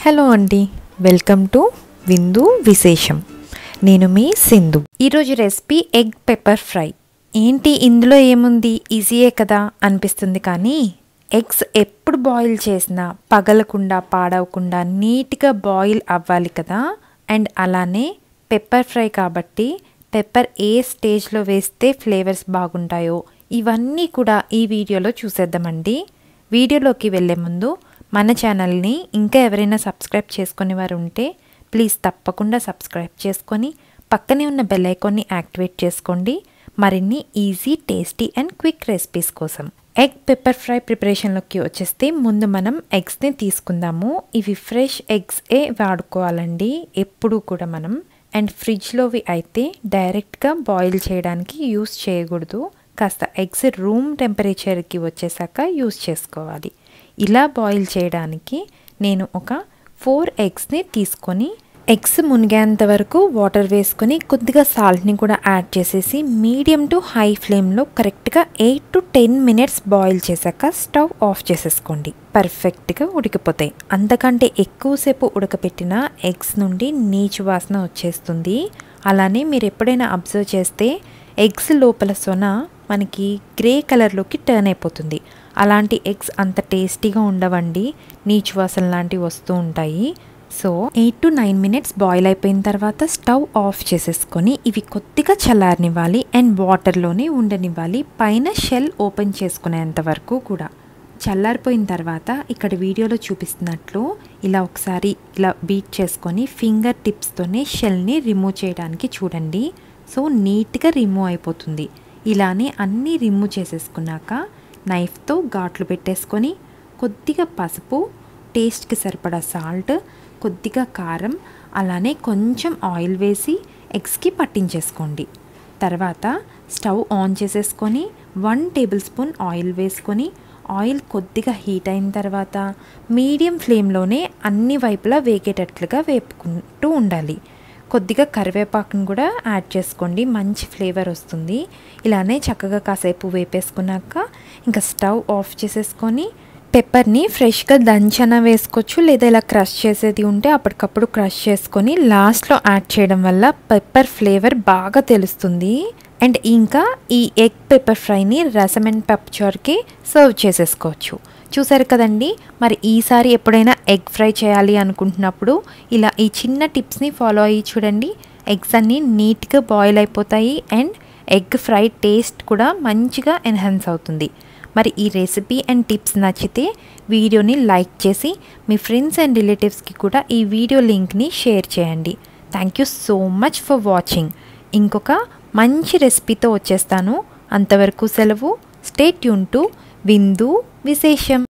hello అండి welcome to విందు విశేషం నేను మీ సింధు ఈరోజు రెసిపీ ఎగ్ పెప్పర్ ఫ్రై ఏంటి ఇందులో ఏముంది ఈజీయే కదా అనిపిస్తుంది కానీ ఎగ్స్ ఎప్పుడు బాయిల్ చేసినా పగలకుండా పాడవకుండా నీట్గా బాయిల్ అవ్వాలి కదా అండ్ అలానే పెప్పర్ ఫ్రై కాబట్టి పెప్పర్ ఏ స్టేజ్లో వేస్తే ఫ్లేవర్స్ బాగుంటాయో ఇవన్నీ కూడా ఈ వీడియోలో చూసేద్దామండి వీడియోలోకి వెళ్ళే ముందు మన ఛానల్ని ఇంకా ఎవరైనా సబ్స్క్రైబ్ చేసుకునే వారు ఉంటే ప్లీజ్ తప్పకుండా సబ్స్క్రైబ్ చేసుకొని పక్కనే ఉన్న బెల్ ఐకాన్ని యాక్టివేట్ చేసుకోండి మరిన్ని easy tasty and quick recipes కోసం ఎగ్ పెప్పర్ ఫ్రై ప్రిపరేషన్లోకి వచ్చేస్తే ముందు మనం ఎగ్స్ని తీసుకుందాము ఇవి ఫ్రెష్ ఎగ్సే వాడుకోవాలండి ఎప్పుడు కూడా మనం అండ్ ఫ్రిడ్జ్లోవి అయితే డైరెక్ట్గా బాయిల్ చేయడానికి యూస్ చేయకూడదు కాస్త ఎగ్స్ రూమ్ టెంపరేచర్కి వచ్చేసాక యూస్ చేసుకోవాలి ఇలా బాయిల్ చేయడానికి నేను ఒక ఫోర్ ఎగ్స్ని తీసుకొని ఎగ్స్ మునిగేంత వరకు వాటర్ వేసుకొని కొద్దిగా సాల్ట్ని కూడా యాడ్ చేసేసి మీడియం టు హై ఫ్లేమ్లో కరెక్ట్గా eight to ten minutes boil చేశాక స్టవ్ ఆఫ్ చేసేసుకోండి పర్ఫెక్ట్గా ఉడికిపోతాయి అంతకంటే ఎక్కువసేపు ఉడకపెట్టిన ఎగ్స్ నుండి నీచు వాసన వచ్చేస్తుంది అలానే మీరు ఎప్పుడైనా అబ్జర్వ్ చేస్తే ఎగ్స్ లోపల సొన మనకి గ్రే కలర్లోకి టర్న్ అయిపోతుంది అలాంటి ఎగ్స్ అంత టేస్టీగా ఉండవండి నీచు వాసన లాంటివి వస్తూ ఉంటాయి so eight to nine minutes boil అయిపోయిన తర్వాత స్టవ్ ఆఫ్ చేసేసుకొని ఇవి కొద్దిగా చల్లారనివ్వాలి అండ్ వాటర్లోనే ఉండనివ్వాలి పైన షెల్ ఓపెన్ చేసుకునేంత వరకు కూడా చల్లారిపోయిన తర్వాత ఇక్కడ వీడియోలో చూపిస్తున్నట్లు ఇలా ఒకసారి ఇలా బీట్ చేసుకొని ఫింగర్ టిప్స్తోనే షెల్ని రిమూవ్ చేయడానికి చూడండి సో నీట్గా రిమూవ్ అయిపోతుంది ఇలానే అన్నీ రిమూవ్ చేసేసుకున్నాక నైఫ్తో ఘాట్లు పెట్టేసుకొని కొద్దిగా పసుపు టేస్ట్కి సరిపడా సాల్ట్ కొద్దిగా కారం అలానే కొంచెం ఆయిల్ వేసి ఎగ్స్కి పట్టించేసుకోండి తర్వాత స్టవ్ ఆన్ చేసేసుకొని వన్ టేబుల్ స్పూన్ ఆయిల్ వేసుకొని ఆయిల్ కొద్దిగా హీట్ అయిన తర్వాత మీడియం ఫ్లేమ్లోనే అన్ని వైపులా వేగేటట్లుగా వేపుకుంటూ ఉండాలి కొద్దిగా కరివేపాకును కూడా యాడ్ చేసుకోండి మంచి ఫ్లేవర్ వస్తుంది ఇలానే చక్కగా కాసేపు వేపేసుకున్నాక ఇంకా స్టవ్ ఆఫ్ చేసేసుకొని పెప్పర్ని ఫ్రెష్గా దంచన వేసుకోవచ్చు లేదా ఇలా క్రష్ చేసేది ఉంటే అప్పటికప్పుడు క్రష్ చేసుకొని లాస్ట్లో యాడ్ చేయడం వల్ల పెప్పర్ ఫ్లేవర్ బాగా తెలుస్తుంది అండ్ ఇంకా ఈ ఎగ్ పెప్పర్ ఫ్రైని రసం అండ్ పెప్పచోర్కి సర్వ్ చేసేసుకోవచ్చు చూసారు కదండి మరి ఈసారి ఎప్పుడైనా ఎగ్ ఫ్రై చేయాలి అనుకుంటున్నప్పుడు ఇలా ఈ చిన్న టిప్స్ని ఫాలో అయ్యి చూడండి ఎగ్స్ అన్నీ నీట్గా బాయిల్ అయిపోతాయి అండ్ ఎగ్ ఫ్రై టేస్ట్ కూడా మంచిగా ఎన్హాన్స్ అవుతుంది మరి ఈ రెసిపీ అండ్ టిప్స్ నచ్చితే వీడియోని లైక్ చేసి మీ ఫ్రెండ్స్ అండ్ రిలేటివ్స్కి కూడా ఈ వీడియో లింక్ని షేర్ చేయండి thank you so much for watching ఇంకొక మంచి రెసిపీతో వచ్చేస్తాను అంతవరకు సెలవు స్టే ట్యూన్ టు విందు విశేషం